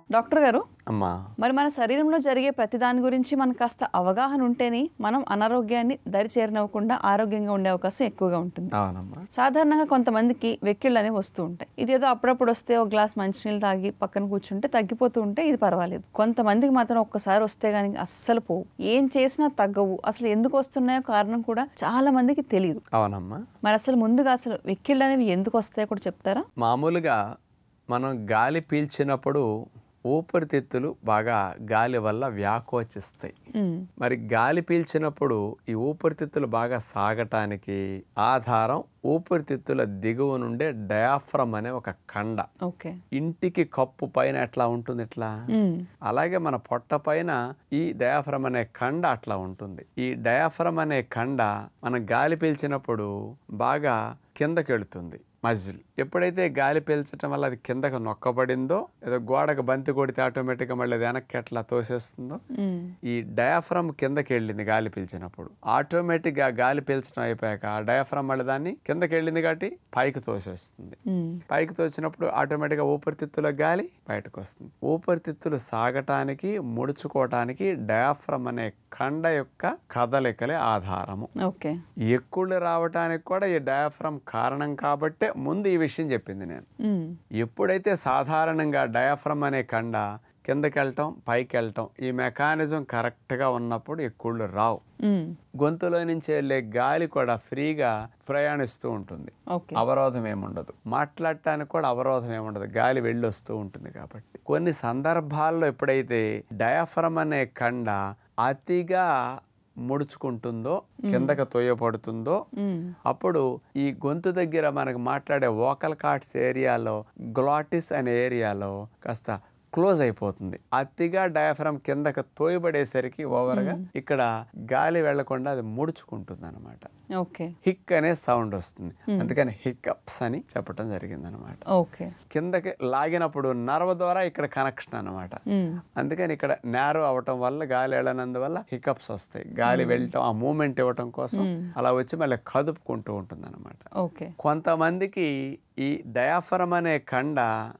Doctor గారు అమ్మా మరి మన శరీరంలో జరిగే ప్రతి దాని గురించి మనకు కాస్త అవగాహన ఉంటేనే మనం అనారోగ్యాన్ని దరి చేరనివ్వకుండా ఆరోగ్యంగా ఉండే అవకాశం ఎక్కువగా ఉంటుంది అవునమ్మా సాధారణంగా కొంతమందికి వెక్కిళ్ళు అనేవి వస్తూ ఉంటాయి ఇది ఏదో అప్పుడప్పుడు వస్తే ఒక గ్లాస్ మంచినీళ్ళు తాగి పక్కన కూర్చుంటే తగ్గిపోతూ ఉంటే ఇది పర్వాలేదు కొంతమందికి మాత్రం ఒక్కసారి వస్తే గానీ అస్సలు పోవు ఏం చేసినా తగ్గవు అసలు ఎందుకు వస్తున్నాయో కారణం కూడా చాలా మందికి తెలియదు అవునమ్మా మరి అసలు ముందుగా అసలు వెక్కిళ్ళు అనేవి ఎందుకు వస్తాయో కూడా చెప్తారా మామూలుగా మనం గాలి పీల్చినప్పుడు ఊపిరితిత్తులు బాగా గాలి వల్ల వ్యాకోచిస్తాయి ఉమ్, మరి గాలి పీల్చినప్పుడు ఈ ఊపిరితిత్తులు బాగా సాగటానికి ఆధారం ఊపిరితిత్తుల దిగువ నుండే డయాఫ్రమ్ అనే ఒక కండ ఓకే ఇంటికి కప్పు పైన ఎట్లా ఉంటుంది ఇట్లా ఉమ్, అలాగే మన పొట్ట పైన ఈ డయాఫ్రమ్ అనే కండ అట్లా ఉంటుంది ఈ డయాఫ్రమ్ అనే కండ మనం గాలి పీల్చినప్పుడు బాగా కిందకి వెళుతుంది మజిల్ ఎప్పుడైతే గాలి పీల్చడం వల్ల అది కిందకు నొక్కబడిందో ఏదో గోడకు బంతి కొడితే ఆటోమేటిక్గా మళ్ళీ అది వెనక్కి ఎట్లా తోసేస్తుందో ఉమ్, ఈ డయాఫ్రమ్ కిందకి వెళ్ళింది గాలి పీల్చినప్పుడు ఆటోమేటిక్గా గాలి పీల్చడం అయిపోయాక ఆ డయాఫ్రమ్ మళ్ళీ దాన్ని కిందకి వెళ్ళింది కాబట్టి పైకి తోసేస్తుంది ఉమ్, పైకి తోచినప్పుడు ఆటోమేటిక్గా ఊపిరితిత్తుల గాలి బయటకు వస్తుంది ఊపిరితిత్తులు సాగటానికి ముడుచుకోవటానికి డయాఫ్రమ్ అనే కండ యొక్క కదలికలే ఆధారము ఓకే ఎక్కుళ్ళు రావటానికి కూడా ఈ డయాఫ్రమ్ కారణం కాబట్టే ముందు ఈ విషయం చెప్పింది నేను ఉమ్, ఎప్పుడైతే సాధారణంగా డయాఫ్రమ్ అనే కండ కిందకి వెళ్ళటం పైకి వెళ్ళటం ఈ మెకానిజం కరెక్ట్గా ఉన్నప్పుడు ఎక్కుళ్ళు రావు ఉమ్, గొంతులో నుంచి వెళ్ళే గాలి కూడా ఫ్రీగా ప్రయాణిస్తూ ఉంటుంది ఓకే అవరోధం ఏముండదు మాట్లాడటానికి కూడా అవరోధం ఏముండదు గాలి వెళ్ళి వస్తూ ఉంటుంది కాబట్టి కొన్ని సందర్భాల్లో ఎప్పుడైతే డయాఫ్రమ్ అనే కండ అతిగా ముడుచుకుంటుందో కిందకి తోయపడుతుందో ఉమ్, అప్పుడు ఈ గొంతు దగ్గర మనకు మాట్లాడే వోకల్ కార్డ్స్ ఏరియాలో గ్లాటిస్ అనే ఏరియాలో కాస్త క్లోజ్ అయిపోతుంది అతిగా డయాఫ్రమ్ కిందకి తోయబడేసరికి ఓవర్గా ఇక్కడ గాలి వెళ్లకుండా అది ముడుచుకుంటుంది అనమాట ఓకే హిక్ అనే సౌండ్ వస్తుంది అందుకని హిక్అప్స్ అని చెప్పడం జరిగింది అనమాట ఓకే కిందకి లాగినప్పుడు నర్వ ద్వారా ఇక్కడ కనెక్షన్ అనమాట ఉమ్, అందుకని ఇక్కడ నేరో అవటం వల్ల గాలి వెళ్ళనందువల్ల హికప్స్ వస్తాయి గాలి వెళ్ళటం ఆ మూమెంట్ ఇవ్వటం కోసం అలా వచ్చి మళ్ళీ కదుపుకుంటూ ఉంటుంది అనమాట ఓకే కొంతమందికి ఈ డయాఫ్రమ్ అనే కండ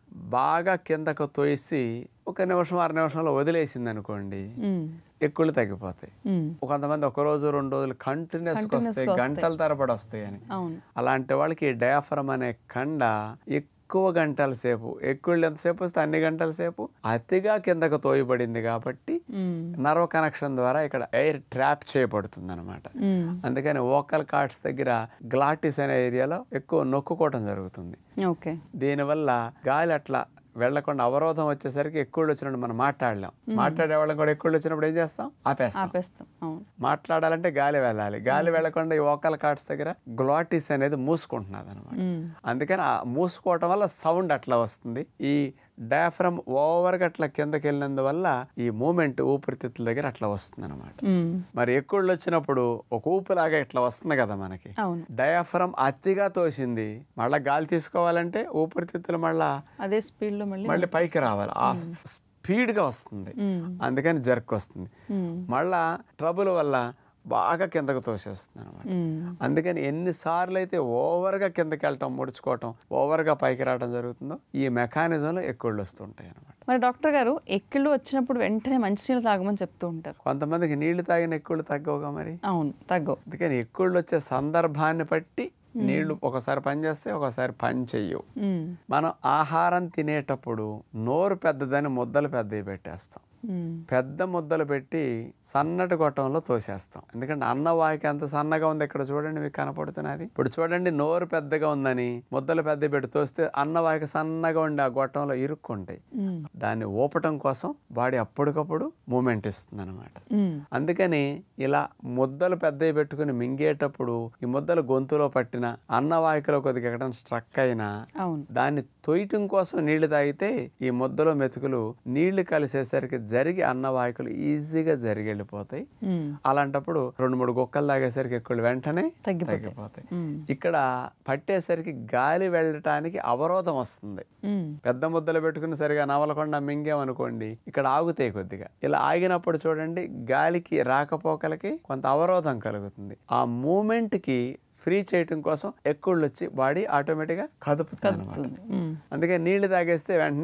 బాగా కిందకు తోసి ఒక నిమిషం అర నిమిషంలో వదిలేసింది అనుకోండి ఉమ్, ఎక్కుళ్ళు తగ్గిపోతాయి ఉమ్, కొంతమంది ఒక రోజు రెండు రోజులు కంటిన్యూస్ వస్తాయి గంటల తరబడి వస్తాయి అని అవును అలాంటి వాళ్ళకి ఈ డయాఫ్రమ్ అనే కండ ఎక్కువ గంటల సేపు ఎక్కువ ఎంతసేపు వస్తే అన్ని గంటల సేపు అతిగా కిందకు తోయబడింది కాబట్టి ఉమ్, నర్వ్ కనెక్షన్ ద్వారా ఇక్కడ ఎయిర్ ట్రాప్ చేయబడుతుంది అనమాట ఉమ్, అందుకని వోకల్ కార్డ్స్ దగ్గర గ్లాటిస్ అనే ఏరియాలో ఎక్కువ నొక్కుకోవటం జరుగుతుంది ఓకే దీనివల్ల గాలి అట్లా వెళ్లకుండా అవరోధం వచ్చేసరికి ఎక్కువ వచ్చినప్పుడు మనం మాట్లాడలేం మాట్లాడే వాళ్ళం కూడా ఎక్కువ వచ్చినప్పుడు ఏం చేస్తాం ఆపేస్తాం ఆపేస్తాం అవును మాట్లాడాలంటే గాలి వెళ్ళాలి గాలి వెళ్ళకుండా ఈ వోకల్ కార్డ్స్ దగ్గర గ్లాటిస్ అనేది మూసుకుంటున్నది అనమాట ఉమ్, అందుకని ఆ మూసుకోవటం వల్ల సౌండ్ అట్లా వస్తుంది ఈ డయాఫ్రమ్ ఓవర్గా అట్లా కిందకి వెళ్ళినందువల్ల ఈ మూమెంట్ ఊపిరితిత్తుల దగ్గర అట్లా వస్తుంది అనమాట ఉమ్, మరి ఎక్కుళ్ళు వచ్చినప్పుడు ఒక ఊపిలాగా ఇట్లా వస్తుంది కదా మనకి అవును డయాఫ్రమ్ అతిగా తోసింది మళ్ళీ గాలి తీసుకోవాలంటే ఊపిరితిత్తులు మళ్ళా అదే స్పీడ్లో మళ్ళీ మళ్ళీ పైకి రావాలి ఆ స్పీడ్గా వస్తుంది ఉమ్, అందుకని జర్క్ వస్తుంది ఉమ్, మళ్ళా ట్రబుల్ వల్ల బాగా కిందకు తోసేస్తుంది అనమాట ఉమ్, అందుకని ఎన్నిసార్లు అయితే ఓవర్గా కిందకి వెళ్ళటం ముడుచుకోవటం ఓవర్గా పైకి రావడం జరుగుతుందో ఈ మెకానిజంలో ఎక్కుళ్ళు వస్తుంటాయి అనమాట మరి డాక్టర్ గారు ఎక్కిళ్ళు వచ్చినప్పుడు వెంటనే మంచినీళ్ళు తాగమని చెప్తూ ఉంటారు కొంతమందికి నీళ్లు తాగిన ఎక్కుళ్ళు తగ్గవుగా మరి అవును తగ్గవు అందుకని ఎక్కుళ్ళు వచ్చే సందర్భాన్ని బట్టి నీళ్లు ఒకసారి పని చేస్తే ఒకసారి పని చెయ్యవు ఉమ్, మనం ఆహారం తినేటప్పుడు నోరు పెద్దదని ముద్దలు పెద్దవి పెట్టేస్తాం ఉమ్, పెద్ద ముద్దలు పెట్టి సన్నటి గొట్టంలో తోసేస్తాం ఎందుకంటే అన్నవాయికి ఎంత సన్నగా ఉంది ఇక్కడ చూడండి మీకు కనపడుతున్నది ఇప్పుడు చూడండి నోరు పెద్దగా ఉందని ముద్దలు పెద్ద పెట్టి తోస్తే అన్నవాయికి సన్నగా ఉండి ఆ గొట్టంలో ఇరుక్కుంటాయి ఉమ్, దాన్ని ఊపటం కోసం బాడీ అప్పటికప్పుడు మూమెంట్ ఇస్తుంది అనమాట ఉమ్, అందుకని ఇలా ముద్దలు పెద్దవి పెట్టుకుని మింగేటప్పుడు ఈ ముద్దలు గొంతులో పట్టిన అన్నవాహికలో కొద్దిగా ఎక్కడైనా స్ట్రక్ అయినా అవును దాన్ని తొయ్యటం కోసం నీళ్లు తాగితే ఈ ముద్దలో మెతుకులు నీళ్లు కలిసేసరికి జరిగి అన్నవాహికలు ఈజీగా జరిగి వెళ్ళిపోతాయి ఉమ్, అలాంటప్పుడు రెండు మూడు గుక్కలు తాగేసరికి ఎక్కువ వెంటనే తగ్గిపోతాయి. తగ్గిపోతాయి ఉమ్, ఇక్కడ పట్టేసరికి గాలి వెళ్ళటానికి అవరోధం వస్తుంది ఉమ్, పెద్ద ముద్దలు పెట్టుకుని సరిగా నవలకుండా మింగామనుకోండి ఇక్కడ ఆగుతాయి కొద్దిగా ఇలా ఆగినప్పుడు చూడండి గాలికి రాకపోకలకి కొంత అవరోధం కలుగుతుంది ఆ మూమెంట్ కి ఫ్రీ చేయటం కోసం ఎక్కుళ్ళు వచ్చి బాడీ ఆటోమేటిక్గా కదుపుతుంది అనమాట కదుపుతుంది. ఉమ్, అందుకే నీళ్లు తాగేస్తే వెంటనే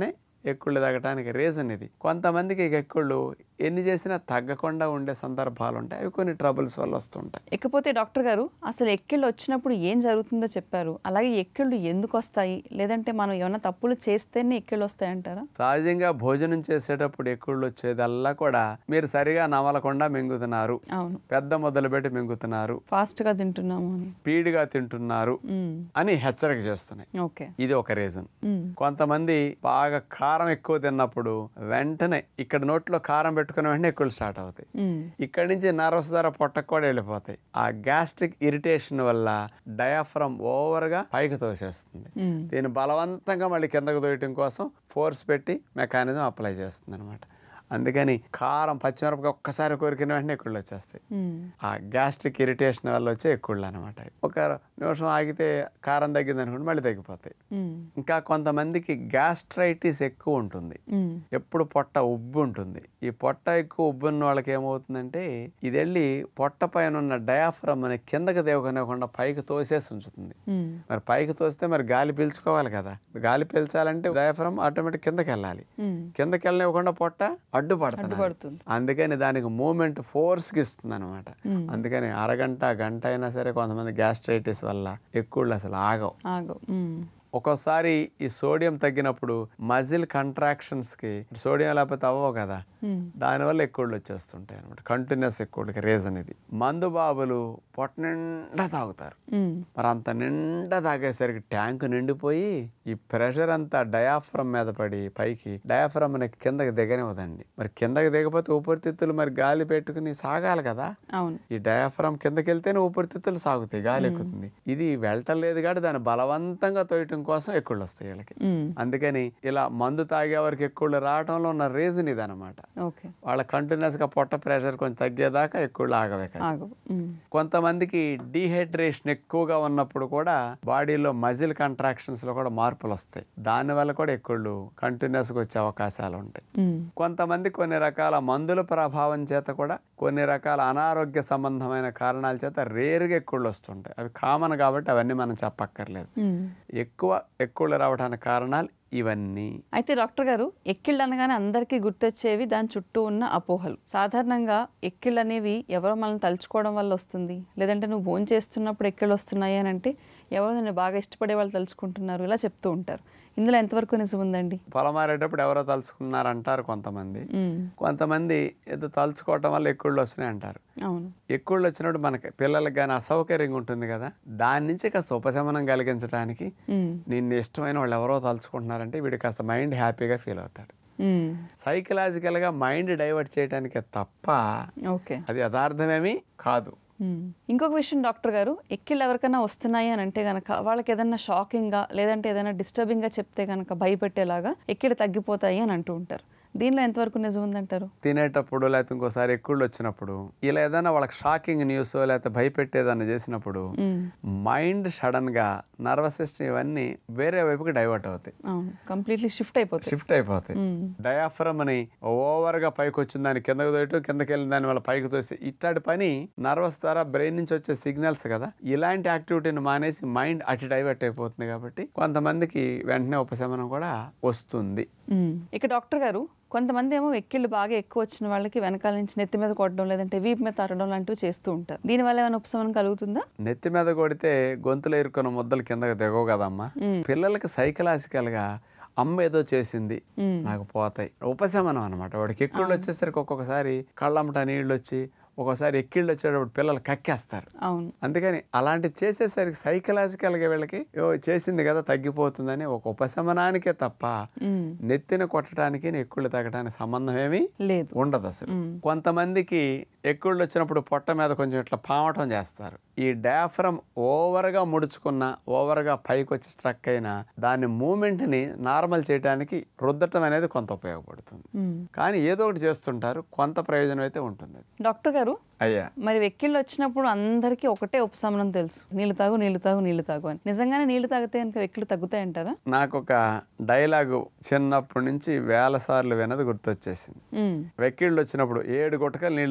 ఎక్కుళ్ళు తగ్గటానికి రీజన్ ఇది కొంతమందికి ఈ ఎక్కుళ్ళు ఎన్ని చేసినా తగ్గకుండా ఉండే సందర్భాలు ఉంటాయి అవి కొన్ని ట్రబుల్స్ వల్ల వస్తుంటాయి ఇకపోతే డాక్టర్ గారు అసలు ఎక్కిళ్ళు వచ్చినప్పుడు ఏం జరుగుతుందో చెప్పారు అలాగే ఎక్కిళ్ళు ఎందుకు వస్తాయి లేదంటే మనం ఏమైనా తప్పులు చేస్తేనే ఎక్కిళ్ళు వస్తాయంటారా సహజంగా భోజనం చేసేటప్పుడు ఎక్కుళ్ళు వచ్చేదల్లా కూడా మీరు సరిగా నమలకుండా మింగుతున్నారు అవును పెద్ద మొదలుపెట్టి మింగుతున్నారు ఫాస్ట్ గా తింటున్నాము అని స్పీడ్గా తింటున్నారు మ్మ్. అని హెచ్చరిక చేస్తున్నాయి ఓకే ఇది ఒక రీజన్ మ్మ్. కొంతమంది బాగా కారం ఎక్కువ తిన్నప్పుడు వెంటనే ఇక్కడ నోట్లో కారం పెట్టుకున్న వెంటనే ఎక్కువ స్టార్ట్ అవుతాయి మ్మ్. ఇక్కడి నుంచి నర్వస్ ద్వారా పొట్టకు కూడా వెళ్ళిపోతాయి ఆ గ్యాస్ట్రిక్ ఇరిటేషన్ వల్ల డయాఫ్రమ్ ఓవర్గా పైకి తోసేస్తుంది మ్మ్. దీన్ని బలవంతంగా మళ్ళీ కిందకు తోయటం కోసం ఫోర్స్ పెట్టి మెకానిజం అప్లై చేస్తుంది అనమాట అందుకని కారం పచ్చిమిరపకాయ ఒక్కసారి కొరికిన వెంటనే ఎక్కుళ్ళు వచ్చేస్తాయి మ్మ్. ఆ గ్యాస్ట్రిక్ ఇరిటేషన్ వల్ల వచ్చే ఎక్కుళ్ళు అనమాట ఒక నిమిషం ఆగితే కారం తగ్గింది అనుకుంటే మళ్ళీ తగ్గిపోతాయి మ్మ్. ఇంకా కొంతమందికి గ్యాస్ట్రైటిస్ ఎక్కువ ఉంటుంది మ్మ్. ఎప్పుడు పొట్ట ఉబ్బు ఉంటుంది ఈ పొట్ట ఎక్కువ ఉబ్బు ఉన్న వాళ్ళకి ఏమవుతుందంటే ఇది వెళ్ళి పొట్ట పైన ఉన్న డయాఫ్రమ్ అనే కిందకి దేవకనివ్వకుండా పైకి తోసేసి ఉంచుతుంది మ్మ్. మరి పైకి తోస్తే మరి గాలి పీల్చుకోవాలి కదా గాలి పీల్చాలంటే డయాఫ్రమ్ ఆటోమేటిక్ కిందకి వెళ్ళాలి మ్మ్. కిందకి వెళ్ళనివ్వకుండా పొట్ట అడ్డుపడుతుంది అడ్డుపడుతుంది. అందుకని దానికి మూమెంట్ ఫోర్స్కి ఇస్తుంది అనమాట అందుకని అరగంట గంట అయినా సరే కొంతమంది గ్యాస్ట్రైటిస్ వల్ల ఎక్కువ అసలు ఆగవు ఆగు మ్మ్. ఒక్కోసారి ఈ సోడియం తగ్గినప్పుడు మజిల్ కంట్రాక్షన్స్కి సోడియం లేకపోతే అవ్వవు కదా మ్మ్. దానివల్ల ఎక్కువళ్ళు వచ్చేస్తుంటాయి అనమాట కంటిన్యూస్ ఎక్కువకి రీజన్ ఇది మందు బాబులు పొట్ట నిండా తాగుతారు మ్మ్. మరి అంత నిండా తాగేసరికి ట్యాంక్ నిండిపోయి ఈ ప్రెషర్ అంతా డయాఫ్రమ్ మీద పడి పైకి డయాఫ్రమ్ అనేది కిందకి దిగనివ్వదండి మరి కిందకి దిగపోతే ఊపిరితిత్తులు మరి గాలి పెట్టుకుని సాగాలి కదా అవును ఈ డయాఫ్రమ్ కిందకి వెళ్తేనే ఊపిరితిత్తులు సాగుతాయి గాలి ఎక్కుతుంది ఇది వెళ్ళటలేదు కాబట్టి దాన్ని బలవంతంగా తోయటం కోసం ఎక్కుళ్ళు వస్తాయి వీళ్ళకి మ్మ్. అందుకని ఇలా మందు తాగే వరకు ఎక్కుళ్ళు రావడంలో ఉన్న రీజన్ ఇదనమాట ఓకే వాళ్ళ కంటిన్యూస్ గా పొట్ట ప్రెషర్ కొంచెం తగ్గేదాకా ఎక్కుళ్ళు ఆగవే కదా ఆగు మ్మ్. కొంతమందికి డీహైడ్రేషన్ ఎక్కువగా ఉన్నప్పుడు కూడా బాడీలో మజిల్ కంట్రాక్షన్స్ లో కూడా మార్పులు వస్తాయి దానివల్ల కూడా ఎక్కుళ్ళు కంటిన్యూస్ గా వచ్చే అవకాశాలు ఉంటాయి మ్మ్. కొంతమంది కొన్ని రకాల మందుల ప్రభావం చేత కూడా కొన్ని రకాల అనారోగ్య సంబంధమైన కారణాల చేత రేరుగా ఎక్కుళ్ళు వస్తుంటాయి అవి కామన్ కాబట్టి అవన్నీ మనం చెప్పక్కర్లేదు మ్మ్. ఎక్కువ ఎక్కుళ్ళు రావడానికి కారణాలు ఇవన్నీ అయితే డాక్టర్ గారు ఎక్కిళ్ళు అనగానే అందరికీ గుర్తొచ్చేవి దాని చుట్టూ ఉన్న అపోహలు సాధారణంగా ఎక్కిళ్ళు అనేవి ఎవరో మనల్ని తలుచుకోవడం వల్ల వస్తుంది లేదంటే నువ్వు భోజనం చేస్తున్నప్పుడు ఎక్కిళ్ళు వస్తున్నాయి అని అంటే ఎవరో నిన్ను బాగా ఇష్టపడే వాళ్ళు తలుచుకుంటున్నారు ఇలా చెప్తూ ఉంటారు ఇందులో ఎంతవరకు నిజం ఉందండి పొలమారేటప్పుడు ఎవరో తలుచుకున్నారంటారు కొంతమంది మ్మ్. కొంతమంది ఏదో తలుచుకోవటం వల్ల ఎక్కుళ్ళు వస్తున్నాయి అంటారు అవును ఎక్కుళ్ళు వచ్చినప్పుడు మనకి పిల్లలకి కానీ అసౌకర్యంగా ఉంటుంది కదా దాని నుంచి కాస్త ఉపశమనం కలిగించడానికి మ్మ్. నిన్ను ఇష్టమైన వాళ్ళు ఎవరో తలుచుకుంటున్నారంటే వీడు కాస్త మైండ్ హ్యాపీగా ఫీల్ అవుతాడు మ్మ్. సైకలాజికల్గా మైండ్ డైవర్ట్ చేయడానికే తప్ప ఓకే అది యథార్థమేమీ కాదు మ్మ్. ఇంకొక విషయం డాక్టర్ గారు ఎక్కిళ్ళు ఎవరికైనా వస్తున్నాయి అని అంటే గనక వాళ్ళకి ఏదైనా షాకింగ్గా లేదంటే ఏదైనా డిస్టర్బింగ్గా చెప్తే గనక భయపెట్టేలాగా ఎక్కిళ్ళు తగ్గిపోతాయి అని అంటూ ఉంటారు దీనిలో ఎంతవరకు నిజం ఉందంటారు తినేటప్పుడు లేకపోతే ఇంకోసారి ఎక్కుళ్ళు వచ్చినప్పుడు ఇలా ఏదైనా వాళ్ళకి షాకింగ్ న్యూస్ లేకపోతే భయపెట్టేదన్నా చేసినప్పుడు మ్మ్. మైండ్ సడన్గా నర్వస్ సిస్టమ్ ఇవన్నీ వేరే వైపుకి డైవర్ట్ అవుతాయి అవును కంప్లీట్లీ షిఫ్ట్ అయిపోతాయి షిఫ్ట్ అయిపోతాయి డయాఫ్రమ్ అని ఓవర్ గా పైకి వచ్చిన దాన్ని కిందకు తోయటం కిందకి వెళ్ళిన దాని వల్ల పైకి తోసి ఇట్లాంటి పని నర్వస్ ద్వారా బ్రెయిన్ నుంచి వచ్చే సిగ్నల్స్ కదా ఇలాంటి యాక్టివిటీని మానేసి మైండ్ అటు డైవర్ట్ అయిపోతుంది కాబట్టి కొంతమందికి వెంటనే ఉపశమనం కూడా వస్తుంది మ్మ్. ఇక డాక్టర్ గారు కొంతమంది ఏమో ఎక్కిళ్ళు బాగా ఎక్కువ వచ్చిన వాళ్ళకి వెనకాల నుంచి నెత్తి మీద కొట్టడం లేదంటే వీపు మీద తరడం లాంటివి చేస్తూ ఉంటారు దీనివల్ల ఏమైనా ఉపశమనం కలుగుతుందా నెత్తి మీద కొడితే గొంతులో ఇరుక్కున్న ముద్దలు కిందకి దిగవు కదమ్మా పిల్లలకి సైకలాజికల్ గా అమ్మ ఏదో చేసింది మ్మ్. నాకు పోతాయి ఉపశమనం అనమాట వాడికి ఎక్కిళ్ళు వచ్చేసరికి ఒక్కొక్కసారి కళ్ళమ్మట నీళ్ళు వచ్చి ఒక్కోసారి ఎక్కిళ్ళు వచ్చేటప్పుడు పిల్లలు కక్కేస్తారు అవును అందుకని అలాంటి చేసేసరికి సైకలాజికల్గా వీళ్ళకి "ఓ, చేసింది కదా తగ్గిపోతుందని ఒక ఉపశమనానికే తప్ప మ్మ్. నెత్తిన కొట్టడానికి ఎక్కుళ్ళు తగ్గడానికి సంబంధం ఏమీ లేదు ఉండదు అసలు కొంతమందికి ఎక్కుళ్ళు వచ్చినప్పుడు పొట్ట మీద కొంచెం ఇట్లా పామటం చేస్తారు ఈ డయాఫ్రమ్ ఓవర్గా ముడుచుకున్న ఓవర్గా పైకి వచ్చి స్ట్రక్ అయినా దాని మూమెంట్ని నార్మల్ చేయడానికి రుద్దటం అనేది కొంత ఉపయోగపడుతుంది మ్మ్. కానీ ఏదో ఒకటి చేస్తుంటారు కొంత ప్రయోజనం అయితే ఉంటుంది డాక్టర్ గారు అయ్యా మరి వెక్కిళ్ళు వచ్చినప్పుడు అందరికీ ఒకటే ఉపశమనం తెలుసు నీళ్లు తాగు నీళ్లు తాగు నీళ్లు తాగు అని నిజంగానే నీళ్లు తాగితే కనుక వెక్కిళ్ళు తగ్గుతాయంటారా నాకు ఒక డైలాగు చిన్నప్పటి నుంచి వేల సార్లు వినది గుర్తొచ్చేసింది మ్మ్. వెక్కిళ్ళు వచ్చినప్పుడు ఏడు గుట్టకలు నీళ్లు తాగు ఎక్కిళ్ళు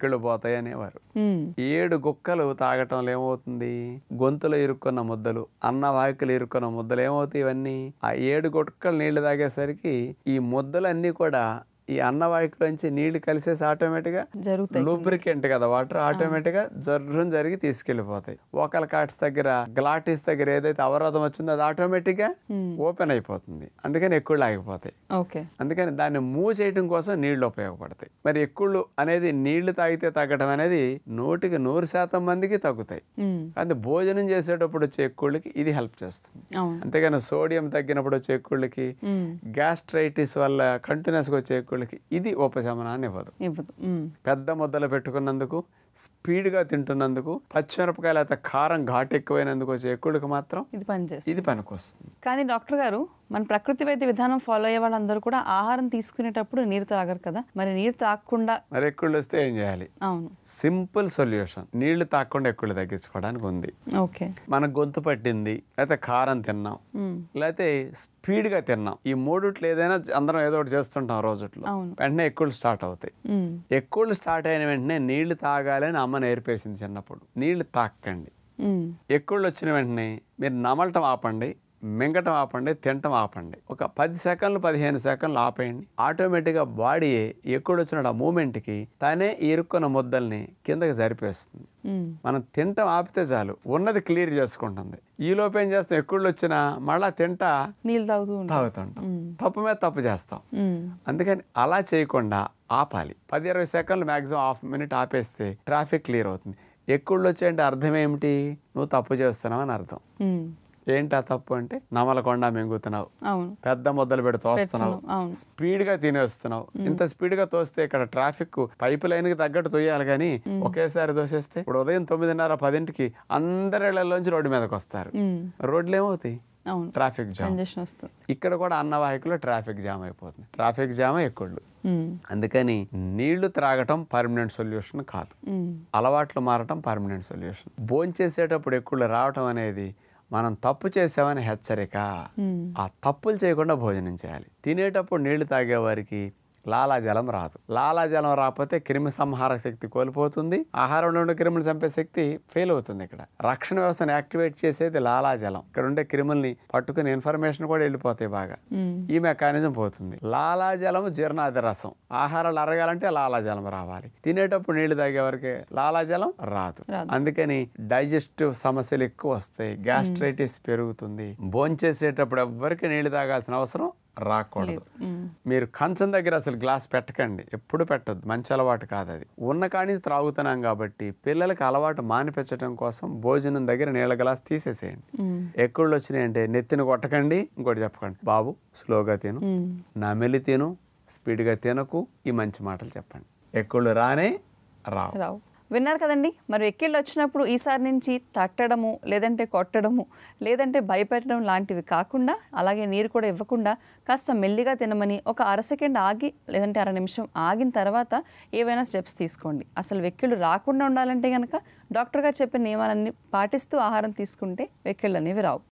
వెక్కిళ్ళు పోతాయి అనేవారు ఉమ్, ఏడు గుక్కలు తాగటంలో ఏమవుతుంది గొంతులో ఇరుక్కున్న ముద్దలు అన్న వాయికలు ఇరుక్కున్న ముద్దలు ఏమవుతాయి ఇవన్నీ ఆ ఏడు గుక్కలు నీళ్లు తాగేసరికి ఈ ముద్దలన్నీ కూడా ఈ అన్నవాహికలోంచి నీళ్లు కలిసేసి ఆటోమేటిక్గా జరుగుతాయి లూబ్రికెంట్ కదా వాటర్ ఆటోమేటిక్గా జర్రం జరిగి తీసుకెళ్లిపోతాయి ఓకల్ కార్డ్స్ దగ్గర గ్లాటిస్ దగ్గర ఏదైతే అవరోధం వచ్చిందో అది ఆటోమేటిక్గా ఓపెన్ అయిపోతుంది అందుకని ఎక్కువ ఆగిపోతాయి ఓకే అందుకని దాన్ని మూవ్ చేయడం కోసం నీళ్లు ఉపయోగపడతాయి మరి ఎక్కుళ్ళు అనేది నీళ్లు తాగితే తగ్గడం అనేది నూటికి నూరు శాతం మందికి తగ్గుతాయి ఉమ్, అది భోజనం చేసేటప్పుడు వచ్చే ఎక్కుళ్ళకి ఇది హెల్ప్ చేస్తుంది అవును అంతేగాని సోడియం తగ్గినప్పుడు వచ్చే ఎక్కుళ్ళకి ఉమ్, గ్యాస్ట్రైటిస్ వల్ల కంటిన్యూస్గా వచ్చే ఎక్కుళ్ళకి ఇది ఉపశమనాన్ని ఇవ్వదు ఇవ్వదు ఉమ్, పెద్ద ముద్దలు పెట్టుకున్నందుకు స్పీడ్గా తింటున్నందుకు పచ్చిమిరపకాయలు అయితే కారం ఘాటు ఎక్కువైనందుకు వచ్చే ఎక్కుళ్ళకి మాత్రం ఇది పనిచేస్తుంది ఇది పనికొస్తుంది కానీ డాక్టర్ గారు మన ప్రకృతి వైద్య విధానం ఫాలో అయ్యే వాళ్ళందరూ కూడా ఆహారం తీసుకునేటప్పుడు నీరు తాగరు కదా మరి నీరు తాగకుండా మరి ఎక్కుళ్ళు వస్తే ఏం చేయాలి అవును సింపుల్ సొల్యూషన్ నీళ్లు తాగకుండా ఎక్కుళ్ళు తగ్గించుకోవడానికి ఉంది ఓకే మన గొంతు పట్టింది లేకపోతే కారం తిన్నాం ఉమ్, లేకపోతే స్పీడ్గా తిన్నాం ఈ మూడిట్లో ఏదైనా అందరం ఏదో ఒకటి చేస్తుంటాం రోజుట్లో అవును. వెంటనే ఎక్కుళ్ళు స్టార్ట్ అవుతాయి ఉమ్, ఎక్కుళ్ళు స్టార్ట్ అయిన వెంటనే నీళ్లు తాగాలని అమ్మ నేర్పేసింది చిన్నప్పుడు నీళ్లు తాకండి ఉమ్, ఎక్కుళ్ళు వచ్చిన వెంటనే మీరు నమలటం ఆపండి మింగటం ఆపండి తినటం ఆపండి ఒక పది సెకండ్లు పదిహేను సెకండ్లు ఆపేయండి ఆటోమేటిక్గా బాడీ ఎక్కుడు వచ్చిన ఆ మూమెంట్కి తనే ఈ ఇరుక్కున్న ముద్దల్ని కిందకి జరిపేస్తుంది ఉమ్, మనం తింటాం ఆపితే చాలు ఉన్నది క్లియర్ చేసుకుంటుంది ఈ లోపు ఏం చేస్తాం ఎక్కుళ్ళు వచ్చినా మళ్ళా తింటా నీళ్ళు తాగుతూ ఉంటాం తాగుతుంటాం తప్పు మీద తప్పు చేస్తాం ఉమ్, అందుకని అలా చేయకుండా ఆపాలి పది ఇరవై సెకండ్లు మ్యాక్సిమం హాఫ్ మినిట్ ఆపేస్తే ట్రాఫిక్ క్లియర్ అవుతుంది ఎక్కుళ్ళు వచ్చేయంటే అర్థం ఏమిటి నువ్వు తప్పు చేస్తున్నావు అని అర్థం ఉమ్, ఏంటి ఆ తప్పు అంటే నమలకుండా మింగుతున్నావు అవును పెద్ద ముద్దలు పెట్టి తోస్తున్నావు పెడుతున్నావు, అవును. స్పీడ్గా తినేస్తున్నావు ఇంత స్పీడ్గా తోస్తే ఇక్కడ ట్రాఫిక్ పైప్ లైన్కి తగ్గట్టు తోయాలి కానీ ఒకేసారి తోసేస్తే ఇప్పుడు ఉదయం తొమ్మిదిన్నర పదింటికి అందరి ఇళ్లలోంచి రోడ్డు మీదకి వస్తారు ఉమ్, రోడ్లు ఏమవుతాయి అవును ట్రాఫిక్ జామ్ కంజెషన్ వస్తుంది ఇక్కడ కూడా అన్నవాహికలో ట్రాఫిక్ జామ్ అయిపోతుంది ట్రాఫిక్ జామ్ ఎక్కుళ్ళు ఉమ్, అందుకని నీళ్లు త్రాగటం పర్మనెంట్ సొల్యూషన్ కాదు ఉమ్, అలవాట్లు మారటం పర్మనెంట్ సొల్యూషన్ భోంచేసేటప్పుడు ఎక్కుళ్ళు రావటం అనేది మనం తప్పు చేసామని హెచ్చరిక ఉమ్, ఆ తప్పులు చేయకుండా భోజనం చేయాలి తినేటప్పుడు నీళ్లు తాగేవారికి లాలాజలం రాదు లాలాజలం రాకపోతే క్రిమి సంహార శక్తి కోల్పోతుంది ఆహారంలో ఉండే క్రిములు చంపే శక్తి ఫెయిల్ అవుతుంది ఇక్కడ రక్షణ వ్యవస్థను యాక్టివేట్ చేసేది లాలాజలం ఇక్కడ ఉండే క్రిముల్ని పట్టుకుని ఇన్ఫర్మేషన్ కూడా వెళ్ళిపోతాయి బాగా ఉమ్, ఈ మెకానిజం పోతుంది లాలాజలం జీర్ణాది రసం ఆహారాలు అరగాలంటే లాలాజలం రావాలి తినేటప్పుడు నీళ్లు తాగేవరకు లాలాజలం రాదు రాదు. అందుకని డైజెస్టివ్ సమస్యలు ఎక్కువ వస్తాయి గ్యాస్ట్రైటిస్ పెరుగుతుంది భోంచేసేటప్పుడు ఎవ్వరికి నీళ్లు తాగాల్సిన అవసరం రాకూడదు ఉమ్, మీరు కంచం దగ్గర అసలు గ్లాస్ పెట్టకండి ఎప్పుడు పెట్టొద్దు మంచి అలవాటు కాదు అది ఉన్న కాడి నుంచి త్రాగుతున్నాం కాబట్టి పిల్లలకి అలవాటు మానిపించడం కోసం భోజనం దగ్గర నీళ్ళ గ్లాస్ తీసేసేయండి ఉమ్, ఎక్కుళ్ళు వచ్చినాయంటే నెత్తిని కొట్టకండి ఇంకోటి చెప్పకండి బాబు స్లోగా తిను ఉమ్, నమిలి తిను స్పీడ్గా తినకు ఈ మంచి మాటలు చెప్పండి ఎక్కుళ్ళు రానే రావు రావు విన్నారు కదండి మరి ఎక్కిళ్ళు వచ్చినప్పుడు ఈసారి నుంచి తట్టడము లేదంటే కొట్టడము లేదంటే భయపెట్టడం లాంటివి కాకుండా అలాగే నీరు కూడా ఇవ్వకుండా కాస్త మెల్లిగా తినమని ఒక అర సెకండ్ ఆగి లేదంటే అర నిమిషం ఆగిన తర్వాత ఏవైనా స్టెప్స్ తీసుకోండి అసలు వెక్కిళ్ళు రాకుండా ఉండాలంటే కనుక డాక్టర్ గారు చెప్పిన నియమాలన్నీ పాటిస్తూ ఆహారం తీసుకుంటే వెక్కిళ్ళు అనేవి రావు